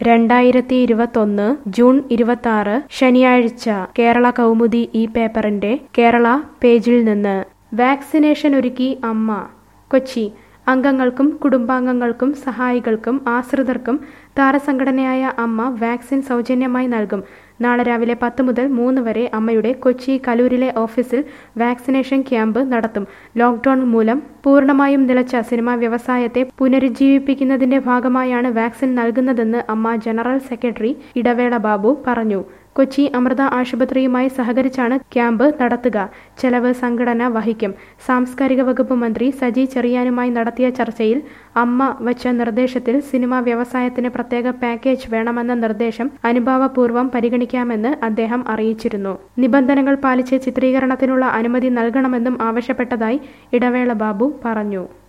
രണ്ടായിരത്തി ഇരുപത്തൊന്ന് ജൂൺ ഇരുപത്തി ശനിയാഴ്ച കേരള കൗമുദി ഈ പേപ്പറിന്റെ കേരള പേജിൽ നിന്ന് വാക്സിനേഷൻ ഒരുക്കി അമ്മ കൊച്ചി അംഗങ്ങൾക്കും കുടുംബാംഗങ്ങൾക്കും സഹായികൾക്കും ആശ്രിതർക്കും താരസംഘടനയായ അമ്മ വാക്സിൻ സൗജന്യമായി നൽകും നാളെ രാവിലെ പത്ത് മുതൽ മൂന്ന് വരെ അമ്മയുടെ കൊച്ചി കലൂരിലെ ഓഫീസിൽ വാക്സിനേഷൻ ക്യാമ്പ് നടത്തും ലോക്ക്ഡൌൺ മൂലം പൂർണ്ണമായും നിലച്ച സിനിമാ വ്യവസായത്തെ പുനരുജ്ജീവിപ്പിക്കുന്നതിന്റെ ഭാഗമായാണ് വാക്സിൻ നൽകുന്നതെന്ന് അമ്മ ജനറൽ സെക്രട്ടറി ഇടവേള ബാബു പറഞ്ഞു കൊച്ചി അമൃത ആശുപത്രിയുമായി സഹകരിച്ചാണ് ക്യാമ്പ് നടത്തുക ചെലവ് സംഘടന വഹിക്കും സാംസ്കാരിക വകുപ്പ് മന്ത്രി സജി ചെറിയാനുമായി നടത്തിയ ചർച്ചയിൽ അമ്മ വച്ച നിർദ്ദേശത്തിൽ സിനിമാ വ്യവസായത്തിന് പ്രത്യേക പാക്കേജ് വേണമെന്ന നിർദ്ദേശം അനുഭാവപൂർവ്വം പരിഗണിക്കാമെന്ന് അദ്ദേഹം അറിയിച്ചിരുന്നു നിബന്ധനകൾ പാലിച്ച് ചിത്രീകരണത്തിനുള്ള അനുമതി നൽകണമെന്നും ആവശ്യപ്പെട്ടതായി ഇടവേള ബാബു പറഞ്ഞു